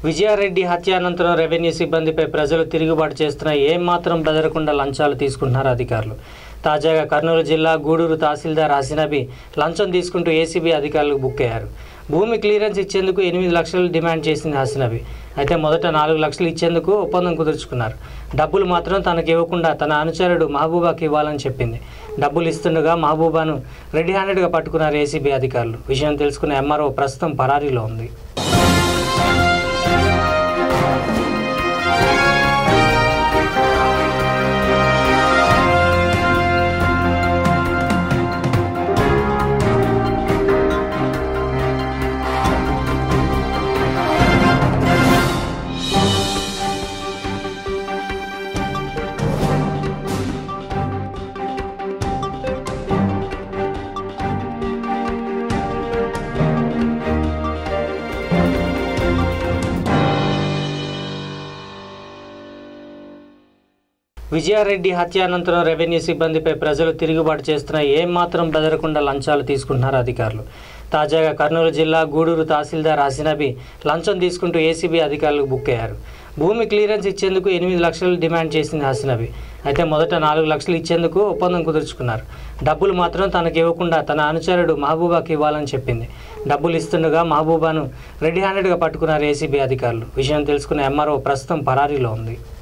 విజయారెడ్డి హత్య అనంతరం రెవెన్యూ సిబ్బందిపై ప్రజలు తిరుగుబాటు చేస్తున్న ఏమాత్రం బెదరకుండా లంచాలు తీసుకుంటున్నారు అధికారులు తాజాగా కర్నూలు జిల్లా గూడూరు తహసీల్దార్ హసీనబి లంచం తీసుకుంటూ ఏసీబీ అధికారులకు బుక్ అయ్యారు భూమి క్లియరెన్స్ ఇచ్చేందుకు ఎనిమిది లక్షలు డిమాండ్ చేసింది హసీనబి అయితే మొదట నాలుగు లక్షలు ఇచ్చేందుకు ఒప్పందం కుదుర్చుకున్నారు డబ్బులు మాత్రం తనకు ఇవ్వకుండా తన అనుచరుడు మహబూబాకి ఇవ్వాలని చెప్పింది డబ్బులు ఇస్తుండగా మహబూబాను రెడీ హ్యాండెడ్గా పట్టుకున్నారు ఏసీబీ అధికారులు విషయం తెలుసుకున్న ఎంఆర్ఓ ప్రస్తుతం పరారీలో ఉంది విజయారెడ్డి హత్య అనంతరం రెవెన్యూ సిబ్బందిపై ప్రజలు తిరుగుబాటు చేస్తున్న ఏమాత్రం బెదరకుండా లంచాలు తీసుకుంటున్నారు అధికారులు తాజాగా కర్నూలు జిల్లా గూడూరు తహసీల్దార్ హసీనబి లంచం తీసుకుంటూ ఏసీబీ అధికారులకు బుక్ అయ్యారు భూమి క్లియరెన్స్ ఇచ్చేందుకు ఎనిమిది లక్షలు డిమాండ్ చేసింది హసీనబి అయితే మొదట నాలుగు లక్షలు ఇచ్చేందుకు ఒప్పందం కుదుర్చుకున్నారు డబ్బులు మాత్రం తనకు ఇవ్వకుండా తన అనుచరుడు మహబూబాకి ఇవ్వాలని చెప్పింది డబ్బులు ఇస్తుండగా మహబూబాను రెడీ హ్యాండెడ్గా పట్టుకున్నారు ఏసీబీ అధికారులు విషయం తెలుసుకున్న ఎంఆర్ఓ ప్రస్తుతం పరారీలో ఉంది